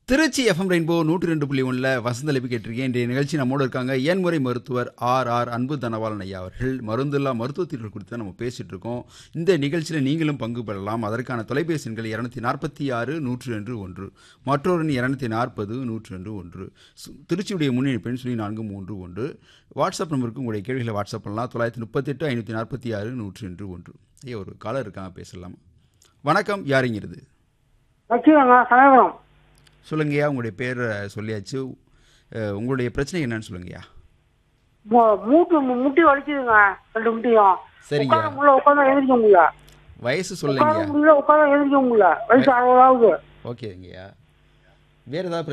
Trichy FM rainbow நூற்றி ரெண்டு புள்ளி ஒன்றில் வசந்த லிபி கேட்டிருக்கேன் இன்றைய நிகழ்ச்சி நம்மோடு இருக்காங்க ஏன்முறை மருத்துவர் ஆர் ஆர் அன்பு தனபாலன் ஐயா அவர்கள் மருந்தில்லா மருத்துவ தீர்வு குறித்து தான் நம்ம பேசிட்டு இருக்கோம் இந்த நிகழ்ச்சியில் நீங்களும் பங்கு பெறலாம் அதற்கான தொலைபேசி எண்கள் இரநூத்தி நாற்பத்தி ஆறு நூற்று ரெண்டு ஒன்று மற்றொரு இரநூத்தி நாற்பது நூற்று ரெண்டு ஒன்று சு- திருச்சியுடைய முன்னணி பெண் சொல்லி நான்கு மூன்று ஒன்று வாட்ஸ்அப் நம்பருக்கு உங்களுடைய கேள்விகளை வாட்ஸ்அப் பண்ணலாம் தொள்ளாயிரத்தி முப்பத்தெட்டு ஐநூற்றி நாற்பத்தி ஆறு நூற்று ரெண்டு ஒன்று ஐயா ஒரு காலர் இருக்காங்க பேசலாம் வணக்கம் யாருங்கிறது வச்சுக்கோங்க சமயபுரம் சொல்லுங்கய்யா உங்களுடைய பேர் சொல்லியாச்சு அஹ், உங்களுடைய பிரச்சனை என்னன்னு சொல்லுங்கய்யா மூ- மூட்டு மு- முட்டி வலிக்குதுங்க ரெண்டு முட்டியும் சரிங்க உட்கார முடியல உட்காந்து எழுந்திரிக்க முடியல வயசு உட்கார சொல்லுங்கய்யா முடியல உட்காந்து எழுந்திரிக்க முடியல வயசு அறுபதாவது ஓகேங்கய்யா வேற ஏதாவது